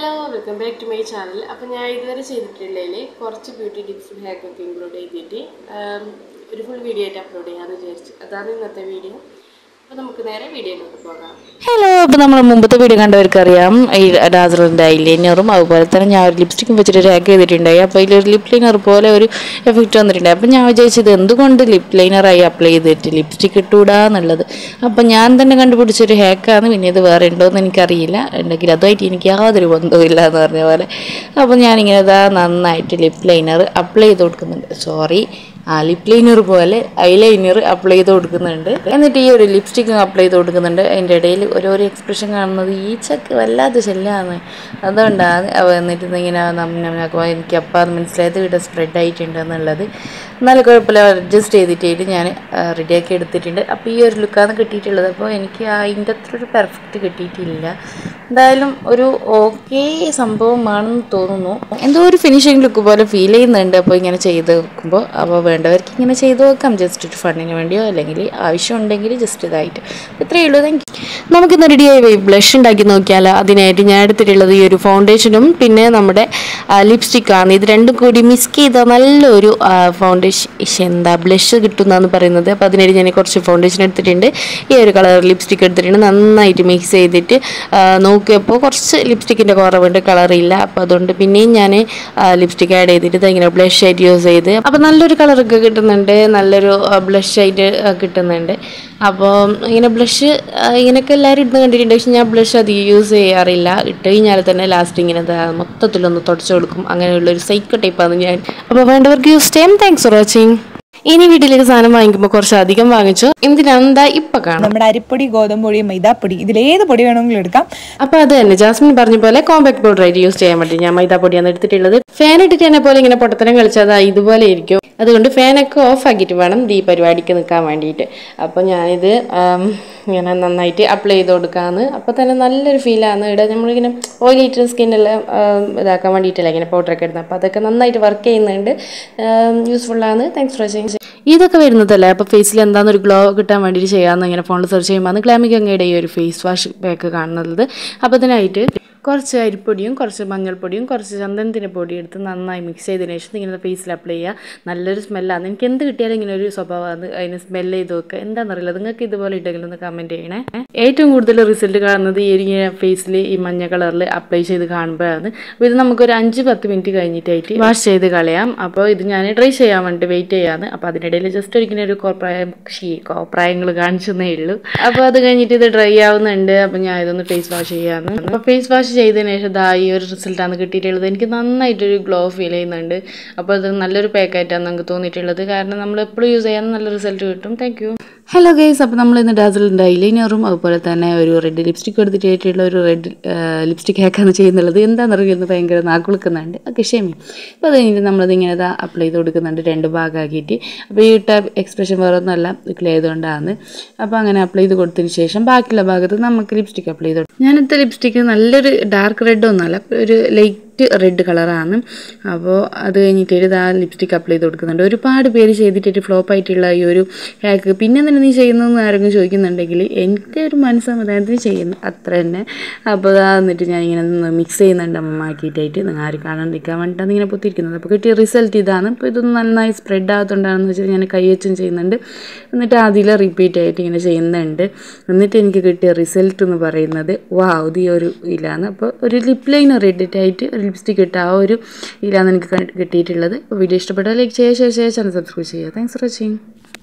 hello welcome back to my channel അപ്പോൾ ഞാൻ ഇതുവരെ ചെയ്തിട്ടുള്ളതിൽ കുറച്ച് ബ്യൂട്ടി ടിപ്സും ഹെയർ ഒക്കെ ഇൻക്ലൂഡ് ചെയ്തിട്ട് ആം, ഒരു ഫുൾ വീഡിയോ ആയിട്ട് അപ്ലോഡ് ചെയ്യാമെന്ന് വിചാരിച്ചു അതാണ് ഇന്നത്തെ വീഡിയോ അപ്പോൾ നമുക്ക് നേരെ വീഡിയോയിലോട്ട് പോകാം ഹലോ അപ്പോൾ നമ്മൾ മുമ്പത്തെ വീഡിയോ കണ്ടവർക്ക് അറിയാം ഈ ഡാസറിൻ്റെ ഐലൈനറും അതുപോലെ തന്നെ ഞാൻ ഒരു ലിപ്സ്റ്റിക്കും വെച്ചിട്ട് റാക്ക് ചെയ്തിട്ടുണ്ടായി അപ്പോൾ ഇതിലൊരു ലിപ് ലൈനർ പോലെ ഒരു എഫക്റ്റ് വന്നിട്ടുണ്ടായി അപ്പോൾ ഞാൻ വിചാരിച്ചത് എന്തുകൊണ്ട് ലിപ് ലൈനറായി അപ്ലൈ ചെയ്തിട്ട് ലിപ്സ്റ്റിക് ഇട്ടൂടാ എന്നുള്ളത് അപ്പോൾ ഞാൻ തന്നെ കണ്ടുപിടിച്ചൊരു ഹാക്കാണ് പിന്നെ ഇത് വേറെ ഉണ്ടോ എന്ന് എനിക്കറിയില്ല ഉണ്ടെങ്കിൽ അതുമായിട്ട് എനിക്ക് യാതൊരു ബന്ധവും ഇല്ല എന്ന് പറഞ്ഞ പോലെ അപ്പോൾ ഞാനിങ്ങനെ ഇതാ നന്നായിട്ട് ലിപ് ലൈനർ അപ്ലൈ ചെയ്ത് കൊടുക്കുന്നുണ്ട് സോറി ആ ലിപ് ലൈനർ പോലെ ഐലൈനർ അപ്ലൈ ചെയ്ത് കൊടുക്കുന്നുണ്ട് എന്നിട്ട് ഈ ഒരു ലിപ്സ്റ്റിക്കും അപ്ലൈ ചെയ്ത് കൊടുക്കുന്നുണ്ട് അതിൻ്റെ ഇടയിൽ ഓരോരോ എക്സ്പ്രഷൻ കാണുന്നത് ഈ ചക്ക് വല്ലാത്ത ശല്യമാണ് അതുകൊണ്ടാണ് അവ എന്നിട്ട് ഇങ്ങനെ നമുക്ക് എനിക്ക് അപ്പം അത് മനസ്സിലായത് ഇവിടെ സ്പ്രെഡ് ആയിട്ടുണ്ട് എന്നുള്ളത് എന്നാലും കുഴപ്പമില്ല അഡ്ജസ്റ്റ് ചെയ്തിട്ടായിട്ട് ഞാൻ റെഡിയാക്കി എടുത്തിട്ടുണ്ട് അപ്പോൾ ഈ ഒരു ലുക്കാണ് കിട്ടിയിട്ടുള്ളത് അപ്പോൾ എനിക്ക് അതിൻ്റെ അത്ര ഒരു പെർഫെക്റ്റ് കിട്ടിയിട്ടില്ല എന്തായാലും ഒരു ഓക്കെ സംഭവമാണെന്ന് തോന്നുന്നു എന്തോ ഒരു ഫിനിഷിംഗ് ലുക്ക് പോലെ ഫീൽ ചെയ്യുന്നുണ്ട് അപ്പോൾ ഇങ്ങനെ ചെയ്ത് വെക്കുമ്പോൾ അപ്പോൾ വേണ്ടവർക്ക് ഇങ്ങനെ ചെയ്ത് വെക്കാം ജസ്റ്റ് ഒരു ഫണ്ടിന് വേണ്ടിയോ അല്ലെങ്കിൽ ആവശ്യമുണ്ടെങ്കിൽ ജസ്റ്റ് ഇതായിട്ട് ഇത്രയേ ഉള്ളൂ താങ്ക് നമുക്കിന്ന് റെഡിയായി പോയി ബ്ലഷ് ഉണ്ടാക്കി നോക്കിയാൽ അതിനായിട്ട് ഞാൻ എടുത്തിട്ടുള്ളത് ഈ ഒരു ഫൗണ്ടേഷനും പിന്നെ നമ്മുടെ ലിപ്സ്റ്റിക്കാണ് ഇത് രണ്ടും കൂടി മിക്സ് ചെയ്ത നല്ലൊരു ഫൗണ്ടേഷൻ എന്താ ബ്ലഷ് കിട്ടുന്നതെന്ന് പറയുന്നത് അപ്പോൾ അതിനായിട്ട് ഞാൻ കുറച്ച് ഫൗണ്ടേഷൻ എടുത്തിട്ടുണ്ട് ഈ ഒരു കളർ ലിപ്സ്റ്റിക് എടുത്തിട്ടുണ്ട് നന്നായിട്ട് മിക്സ് ചെയ്തിട്ട് ആ, നോക്കിയപ്പോൾ കുറച്ച് ലിപ്സ്റ്റിക്കിൻ്റെ കുറവുണ്ട് കളറില്ല അപ്പോൾ അതുകൊണ്ട് പിന്നെയും ഞാൻ ലിപ്സ്റ്റിക് ആഡ് ചെയ്തിട്ട് ഇത് ഇങ്ങനെ ബ്ലഷ് ആയിട്ട് യൂസ് ചെയ്ത് അപ്പോൾ നല്ലൊരു കളറൊക്കെ കിട്ടുന്നുണ്ട് നല്ലൊരു ബ്ലഷ് ആയിട്ട് ആ, കിട്ടുന്നുണ്ട് അപ്പോൾ ഇങ്ങനെ ബ്ലഷ് ഇങ്ങനെയൊക്കെ എല്ലാവരും ഇടുന്ന കണ്ടിട്ടുണ്ട് പക്ഷെ ഞാൻ ബ്ലഷ് അധികം യൂസ് ചെയ്യാറില്ല ഇട്ട് കഴിഞ്ഞാൽ തന്നെ ലാസ്റ്റ് ഇങ്ങനെ ദാ മൊത്തത്തിലൊന്ന് തുടച്ചു കൊടുക്കും അങ്ങനെയുള്ള ഒരു സൈക്കോ ടൈപ്പാണ് ഞാൻ അപ്പോൾ വേണ്ടവർക്ക് യൂസ് ചെയ്യാം താങ്ക്സ് ഫോർ വാച്ചിങ് ഇനി വീട്ടിലേക്ക് സാധനം വാങ്ങിക്കുമ്പോൾ കുറച്ച് അധികം വാങ്ങിച്ചു എന്തിനാ ഇപ്പം കാണാം നമ്മുടെ അരിപ്പൊടി ഗോതമ്പൊടി മൈദാപ്പൊടി ഇതിലേത് പൊടി വേണമെങ്കിലും എടുക്കാം അപ്പൊ അത് തന്നെ ജാസ്മിൻ പറഞ്ഞ പോലെ കോമ്പാക്ട് പൗഡർ ആയിട്ട് യൂസ് ചെയ്യാൻ വേണ്ടി ഞാൻ മൈദാ പൊടിയാണ് എടുത്തിട്ടുള്ളത് ഫാൻ ഇട്ടിട്ട് എന്നെ പോലെ ഇങ്ങനെ പൊട്ടത്തരം കളിച്ചാൽ അത് ഇതുപോലെ ഇരിക്കും അതുകൊണ്ട് ഫാനൊക്കെ ഓഫ് ആക്കിയിട്ട് വേണം ഈ പരിപാടിക്ക് നിൽക്കാൻ വേണ്ടിയിട്ട് അപ്പോൾ ഞാനിത് ആം, ഇങ്ങനെ നന്നായിട്ട് അപ്ലൈ ചെയ്ത് കൊടുക്കാമെന്ന് അപ്പോൾ തന്നെ നല്ലൊരു ഫീലാണ് ഇവിടെ നമ്മളിങ്ങനെ ഓയിലിറ്റ് സ്കിന്നെല്ലാം ഇതാക്കാൻ വേണ്ടിയിട്ടല്ല ഇങ്ങനെ പൗഡറൊക്കെ ഇടുന്നത് അപ്പോൾ അതൊക്കെ നന്നായിട്ട് വർക്ക് ചെയ്യുന്നുണ്ട് യൂസ്ഫുള്ളാണ് താങ്ക്സ് ഫോർ വാച്ചിങ് ഇതൊക്കെ വരുന്നതല്ലേ അപ്പോൾ ഫേസിൽ എന്താണെന്നൊരു ഗ്ലോ കിട്ടാൻ വേണ്ടിയിട്ട് ചെയ്യാമെന്ന് ഇങ്ങനെ ഫോണിൽ സെർച്ച് ചെയ്യുമ്പോൾ ഗ്ലാമിക് അങ്ങയുടെ ഈ ഒരു ഫേസ് വാഷ് പാക്ക് കാണുന്നത് അപ്പോൾ അതിനായിട്ട് കുറച്ച് അരിപ്പൊടിയും കുറച്ച് മഞ്ഞൾപ്പൊടിയും കുറച്ച് ചന്ദനത്തിൻ്റെ പൊടി എടുത്ത് നന്നായി മിക്സ് ചെയ്തതിന് ശേഷം ഇങ്ങനെ ഫേസിൽ അപ്ലൈ ചെയ്യുക നല്ലൊരു സ്മെല്ലാണ് എനിക്ക് എന്ത് കിട്ടിയാലും ഇങ്ങനെ ഒരു സ്വഭാവമാണ് അതിന് സ്മെല്ല് ചെയ്ത് വെക്കുക എന്താണെന്നറിയില്ല നിങ്ങൾക്ക് ഇതുപോലെ ഇട്ടെങ്കിലും ഒന്ന് കമൻറ്റ് ചെയ്യണേ ഏറ്റവും കൂടുതൽ റിസൾട്ട് കാണുന്നത് ഈ ഒരു ഫേസിൽ ഈ മഞ്ഞ കളറിൽ അപ്ലൈ ചെയ്ത് കാണുമ്പോഴാണ് അപ്പോൾ ഇത് നമുക്കൊരു അഞ്ച് പത്ത് മിനിറ്റ് കഴിഞ്ഞിട്ടായിട്ട് വാഷ് ചെയ്ത് കളയാം അപ്പോൾ ഇത് ഞാൻ ട്രൈ ചെയ്യാൻ വേണ്ടി വെയിറ്റ് ചെയ്യാന്ന് അപ്പോൾ അതിനിടയിൽ ജസ്റ്റ് ഒരിക്കലും ഒരു കോപ്രായം ഷീ കോപ്രായങ്ങൾ കാണിച്ചെന്നേ ഉള്ളൂ അപ്പോൾ അത് കഴിഞ്ഞിട്ട് ഇത് ഡ്രൈ ആവുന്നുണ്ട് അപ്പോൾ ഞാൻ ഇതൊന്ന് ഫേസ് വാഷ് ചെയ്യാന്ന് അപ്പോൾ ഫേസ് വാഷ് ചെയ്തതിന് ശേഷം ദാ ഈ ഒരു റിസൾട്ടാണ് കിട്ടിയിട്ടുള്ളത് എനിക്ക് നന്നായിട്ടൊരു ഗ്ലോ ഫീൽ ചെയ്യുന്നുണ്ട് അപ്പോൾ അത് നല്ലൊരു പാക്കായിട്ടാണ് നമുക്ക് തോന്നിയിട്ടുള്ളത് കാരണം നമ്മൾ എപ്പോഴും യൂസ് ചെയ്യാൻ നല്ല റിസൾട്ട് കിട്ടും താങ്ക് യു ഹലോ ഗൈസ് അപ്പോൾ നമ്മൾ ഇന്ന് ഡാസിലിൻ്റെ ഐലൈനറും അതുപോലെ തന്നെ ഒരു റെഡ് ലിപ്സ്റ്റിക് എടുത്തിട്ടായിട്ടുള്ള ഒരു റെഡ് ലിപ്സ്റ്റിക് ഹാക്കാണ് ചെയ്യുന്നുള്ളത് എന്താണെന്നറിയുന്നത് ഭയങ്കര നാക്കുളുക്കുന്നുണ്ട് ഒക്കെ ക്ഷമി അപ്പോൾ അത് കഴിഞ്ഞിട്ട് നമ്മളത് ഇങ്ങനെ ഇതാ അപ്ലൈ ചെയ്ത് കൊടുക്കുന്നുണ്ട് രണ്ട് ഭാഗമാക്കിയിട്ട് അപ്പോൾ ഈ ഇട്ട എക്സ്പ്രഷൻ വേറെ ഒന്നുമല്ല ക്ലേ ആയതുകൊണ്ടാണ് അപ്പോൾ അങ്ങനെ അപ്ലൈ ചെയ്ത് കൊടുത്തതിന് ശേഷം ബാക്കിയുള്ള ഭാഗത്ത് നമുക്ക് ലിപ്സ്റ്റിക് അപ്ലൈ ചെയ്ത് കൊടുക്കും ഞാനിത്തെ ലിപ്സ്റ്റിക്ക് നല്ലൊരു ഡാർക്ക് റെഡ് ഒന്നുമല്ല ഒരു ലൈറ്റ് റെഡ് കളറാണ് അപ്പോൾ അത് കഴിഞ്ഞിട്ട് ഇത് ആ ലിപ്സ്റ്റിക് അപ്ലൈ ചെയ്ത് കൊടുക്കുന്നുണ്ട് ഒരുപാട് പേര് ചെയ്തിട്ട് ഫ്ലോപ്പ് ആയിട്ടുള്ള ഈ ഒരു ഹാക്ക് പിന്നെ തന്നെ നീ ചെയ്യുന്നതെന്ന് ആരെങ്കിലും ചോദിക്കുന്നുണ്ടെങ്കിൽ എൻ്റെ ഒരു മനസ്സമാധാനത്തിന് ചെയ്യുന്നു അത്ര തന്നെ അപ്പോൾ അതാ എന്നിട്ട് ഞാൻ ഇങ്ങനെ മിക്സ് ചെയ്യുന്നുണ്ട് അമ്മമാക്കിയിട്ടായിട്ട് നിങ്ങൾ ആരും കാണാണ്ടിരിക്കാൻ വേണ്ടിയിട്ടാണ് ഇങ്ങനെ പൊത്തിയിരിക്കുന്നത് അപ്പോൾ കിട്ടിയ റിസൾട്ട് ഇതാണ് അപ്പോൾ ഇതൊന്ന് നന്നായി സ്പ്രെഡ് ആകത്തുണ്ടാണെന്ന് വെച്ചാൽ ഞാൻ കൈ വെച്ചും ചെയ്യുന്നുണ്ട് എന്നിട്ട് അതിൽ റിപ്പീറ്റ് ആയിട്ട് ഇങ്ങനെ ചെയ്യുന്നുണ്ട് എന്നിട്ട് എനിക്ക് കിട്ടിയ റിസൾട്ട് എന്ന് പറയുന്നത് വാവ് ഇത് ഈ ഒരു ഇലാണ് അപ്പോൾ ഒരു ലിപ് ലൈനർ ഇട്ടിട്ടായിട്ട് ഒരു ലിപ്സ്റ്റിക് ഇട്ട ആ ഒരു ഇലാണ് എനിക്ക് ക- കിട്ടിയിട്ടുള്ളത് അപ്പോൾ വീഡിയോ ഇഷ്ടപ്പെട്ടാൽ ലൈക്ക് ചെയ്യുക ഷെയർ ചെയ്യുക ചാനൽ സബ്സ്ക്രൈബ് ചെയ്യുക താങ്ക്സ് ഫോർ വാച്ചിങ്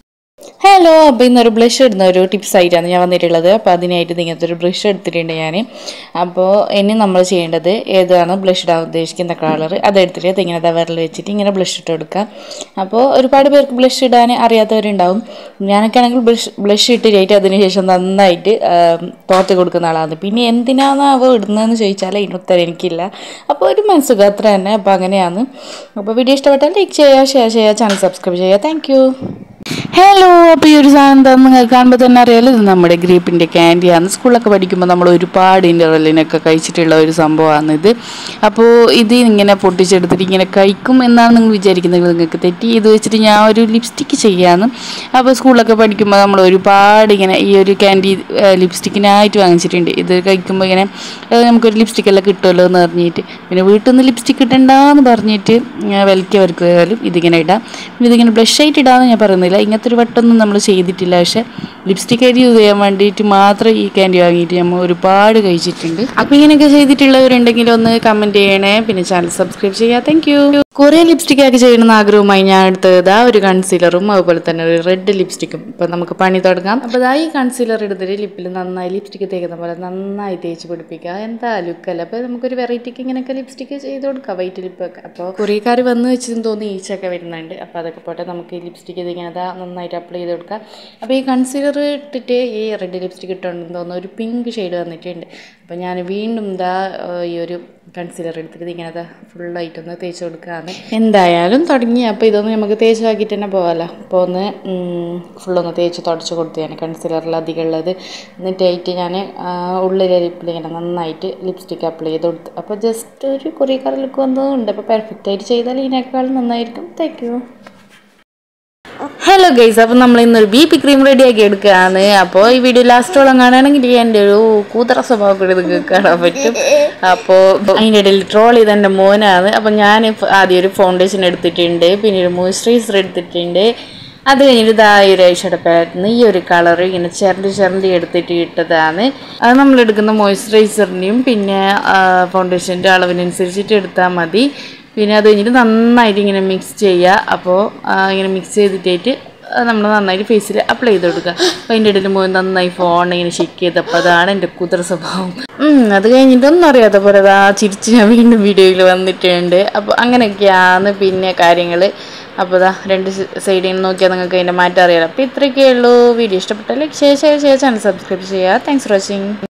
ഹലോ അപ്പോൾ ഇന്നൊരു ബ്ലഷ് ഇടുന്ന ഒരു ടിപ്സ് ആയിട്ടാണ് ഞാൻ വന്നിട്ടുള്ളത് അപ്പോൾ അതിനായിട്ട് ഇങ്ങനത്തെ ഒരു ബ്രഷ് എടുത്തിട്ടുണ്ട് ഞാൻ അപ്പോൾ ഇനി നമ്മൾ ചെയ്യേണ്ടത് ഏതാണ് ബ്ലഷ് ഇടാൻ ഉദ്ദേശിക്കുന്ന കളർ അതെടുത്തിട്ട് ഇങ്ങനെ വിരൽ വെച്ചിട്ട് ഇങ്ങനെ ബ്ലഷ് ഇട്ട് കൊടുക്കുക അപ്പോൾ ഒരുപാട് പേർക്ക് ബ്ലഷ് ഇടാൻ അറിയാത്തവരുണ്ടാവും ഞാനൊക്കെ ആണെങ്കിൽ ബ്ലഷ് ബ്ലഷ് ഇട്ടിട്ട് അതിന് ശേഷം നന്നായിട്ട് തോർത്ത് കൊടുക്കുന്ന ആളാണ് പിന്നെ എന്തിനാണ് അവ ഇടുന്നതെന്ന് ചോദിച്ചാൽ അതിന് ഉത്തരം എനിക്കില്ല അപ്പോൾ ഒരു മനസ്സുക അത്ര തന്നെ അപ്പോൾ അങ്ങനെയാണ് അപ്പോൾ വീഡിയോ ഇഷ്ടപ്പെട്ടാൽ ലൈക്ക് ചെയ്യുക ഷെയർ ചെയ്യുക ചാനൽ സബ്സ്ക്രൈബ് ചെയ്യുക താങ്ക് ഹലോ അപ്പോൾ ഈ ഒരു സാധനം എന്താണെന്ന് നിങ്ങൾക്ക് കാണുമ്പോൾ തന്നെ അറിയാലോ ഇത് നമ്മുടെ ഗ്രേപ്പിൻ്റെ ക്യാൻഡിയാണ് സ്കൂളിലൊക്കെ പഠിക്കുമ്പോൾ നമ്മൾ ഒരുപാട് ഇൻ്റർവെല്ലിനൊക്കെ കഴിച്ചിട്ടുള്ള ഒരു സംഭവമാണ് ഇത് അപ്പോൾ ഇത് ഇങ്ങനെ പൊട്ടിച്ചെടുത്തിട്ട് ഇങ്ങനെ കഴിക്കും എന്നാണ് നിങ്ങൾ വിചാരിക്കുന്നത് നിങ്ങൾക്ക് തെറ്റി ഇത് വെച്ചിട്ട് ഞാൻ ഒരു ലിപ്സ്റ്റിക്ക് ചെയ്യാമെന്ന് അപ്പോൾ സ്കൂളിലൊക്കെ പഠിക്കുമ്പോൾ നമ്മൾ ഒരുപാട് ഇങ്ങനെ ഈ ഒരു ക്യാൻഡി ലിപ്സ്റ്റിക്കിനായിട്ട് വാങ്ങിച്ചിട്ടുണ്ട് ഇത് കഴിക്കുമ്പോൾ ഇങ്ങനെ ഏഹ് നമുക്കൊരു ലിപ്സ്റ്റിക്കെല്ലാം കിട്ടുമല്ലോ എന്ന് പറഞ്ഞിട്ട് പിന്നെ വീട്ടിൽ നിന്ന് ലിപ്സ്റ്റിക്ക് ഇടണ്ടെന്ന് പറഞ്ഞിട്ട് വിലക്കിയവർക്ക് പോയാലും ഇതിങ്ങനെ ഇടാം പിന്നെ ഇതിങ്ങനെ ബ്ലഷ് ആയിട്ട് ഇടാമെന്ന് ഞാൻ പറയുന്നില്ല ഇങ്ങനത്തെ ഒരു വട്ടമൊന്നും നമ്മൾ ചെയ്തിട്ടില്ല പക്ഷേ ലിപ്സ്റ്റിക് ആയിട്ട് യൂസ് ചെയ്യാൻ വേണ്ടിയിട്ട് മാത്രം ഈ ക്യാൻഡി വാങ്ങിയിട്ട് നമ്മൾ ഒരുപാട് കഴിച്ചിട്ടുണ്ട് അപ്പോൾ ഇങ്ങനെയൊക്കെ ചെയ്തിട്ടുള്ളവരുണ്ടെങ്കിൽ ഒന്ന് കമൻറ്റ് ചെയ്യണേ പിന്നെ ചാനൽ സബ്സ്ക്രൈബ് ചെയ്യുക താങ്ക് യു കുറേ ലിപ്സ്റ്റിക് ഒക്കെ ചെയ്യണമെന്ന് ആഗ്രഹവുമായി ഞാൻ എടുത്തത് ആ ഒരു കൺസീലറും അതുപോലെ തന്നെ ഒരു റെഡ് ലിപ്സ്റ്റിക്കും ഇപ്പം നമുക്ക് പണി തുടങ്ങാം അപ്പോൾ ഇതാ ഈ കൺസീലർ എടുത്തിട്ട് ലിപ്പിൽ നന്നായി ലിപ്സ്റ്റിക്ക് തേക്കുന്ന പോലെ നന്നായി തേച്ച് പിടിപ്പിക്കുക എന്താ ലുക്കല്ല അപ്പോൾ നമുക്കൊരു വെറൈറ്റിക്ക് ഇങ്ങനെയൊക്കെ ലിപ്സ്റ്റിക്ക് ചെയ്ത് കൊടുക്കാം വൈറ്റ് ലിപ്പൊക്കെ അപ്പോൾ കുറേക്കാർ വന്ന് വെച്ചെന്ന് തോന്നി ഈച്ചൊക്കെ വരുന്നുണ്ട് അപ്പോൾ അതൊക്കെ പോട്ടെ നമുക്ക് ഈ ലിപ്സ്റ്റിക്ക് ഇതിങ്ങനെ അതാ നന്നായിട്ട് അപ്ലൈ ചെയ്ത് കൊടുക്കാം അപ്പോൾ ഈ കൺസീലർ ഇട്ടിട്ട് ഈ റെഡ് ലിപ്സ്റ്റിക് ഇട്ടുണ്ടെന്ന് തോന്നുന്നു ഒരു പിങ്ക് ഷെയ്ഡ് വന്നിട്ടുണ്ട് അപ്പോൾ ഞാൻ വീണ്ടും ഇതാ ഏഹ്, ഈ ഒരു കൺസീലർ എടുത്തിട്ട് ഇങ്ങനെ അതാ ഫുള്ളായിട്ടൊന്ന് തേച്ച് കൊടുക്കുകയാണ് എന്തായാലും തുടങ്ങി അപ്പോൾ ഇതൊന്ന് നമുക്ക് തേച്ചാക്കിയിട്ട് തന്നെ പോകാമല്ലോ അപ്പോൾ ഒന്ന് ഫുള്ളൊന്ന് തേച്ച് തുടച്ച് കൊടുത്തു ഞാൻ കൺസീലറിൽ അധികം ഉള്ളത് എന്നിട്ടായിട്ട് ഞാൻ ഉള്ളിലെ ലിപ്പിൽ ഇങ്ങനെ നന്നായിട്ട് ലിപ്സ്റ്റിക്ക് അപ്ലൈ ചെയ്ത് കൊടുത്തു അപ്പോൾ ജസ്റ്റ് ഒരു കുറേ കറി ലുക്ക് വന്നതുകൊണ്ട് അപ്പോൾ പെർഫെക്റ്റ് ആയിട്ട് ചെയ്താൽ ഇതിനേക്കാൾ നന്നായിരിക്കും താങ്ക് യു ഹലോ ഗൈസ് അപ്പോൾ നമ്മൾ ഇന്നൊരു ബി പി ക്രീം റെഡിയാക്കി എടുക്കുകയാണ് അപ്പോൾ ഈ വീഡിയോ ലാസ്റ്റോളം കാണുകയാണെങ്കിൽ എൻ്റെ ഒരു കൂതറ സ്വഭാവം കൂടി നിങ്ങൾക്ക് കാണാൻ പറ്റും അപ്പോൾ അതിൻ്റെ ഇടയിൽ ട്രോൾ ചെയ്ത എൻ്റെ മോനാണ് അപ്പോൾ ഞാൻ ഇപ്പ- ആദ്യം ഒരു ഫൗണ്ടേഷൻ എടുത്തിട്ടുണ്ട് പിന്നെ ഒരു മോയ്സ്ചറൈസർ എടുത്തിട്ടുണ്ട് അത് കഴിഞ്ഞിട്ട് ഇതാ ഈ ഒരു ഐഷയുടെ പാറ്റിന് ഈ ഒരു കളർ ഇങ്ങനെ ചിരണ്ടി ചിരണ്ടി എടുത്തിട്ട് ഇട്ടതാണ് അത് നമ്മൾ എടുക്കുന്ന മോയ്സ്ചറൈസറിൻ്റെയും പിന്നെ ഫൗണ്ടേഷൻ്റെ അളവിനനുസരിച്ചിട്ട് എടുത്താൽ മതി പിന്നെ അത് കഴിഞ്ഞിട്ട് നന്നായിട്ട് ഇങ്ങനെ മിക്സ് ചെയ്യുക അപ്പോൾ ഇങ്ങനെ മിക്സ് ചെയ്തിട്ടായിട്ട് നമ്മൾ നന്നായിട്ട് ഫേസിൽ അപ്ലൈ ചെയ്ത് കൊടുക്കുക അപ്പോൾ അതിൻ്റെ ഇടയിൽ മോൻ നന്നായി ഫോൺ ഇങ്ങനെ ചെക്ക് ചെയ്തപ്പോൾ അതാണ് എൻ്റെ കുതിര സ്വഭാവം ഉം, അത് കഴിഞ്ഞിട്ടൊന്നും അറിയാത്ത പോലെ അതാ ചിരിച്ച് ഞാൻ വീണ്ടും വീഡിയോയിൽ വന്നിട്ടുണ്ട് അപ്പോൾ അങ്ങനെയൊക്കെയാണ് പിന്നെ കാര്യങ്ങൾ അപ്പോൾ ഇതാ രണ്ട് സൈഡിൽ നിന്ന് നോക്കിയാൽ നിങ്ങൾക്ക് അതിൻ്റെ മാറ്റം അറിയാലോ അപ്പോൾ ഇത്രയൊക്കെ ഉള്ളൂ വീഡിയോ ഇഷ്ടപ്പെട്ടാൽ ലൈക്ക് ഷെയർ ഷെയർ ചെയ്യുക ചാനൽ സബ്സ്ക്രൈബ് ചെയ്യുക താങ്ക്സ് ഫോർ വാച്ചിങ്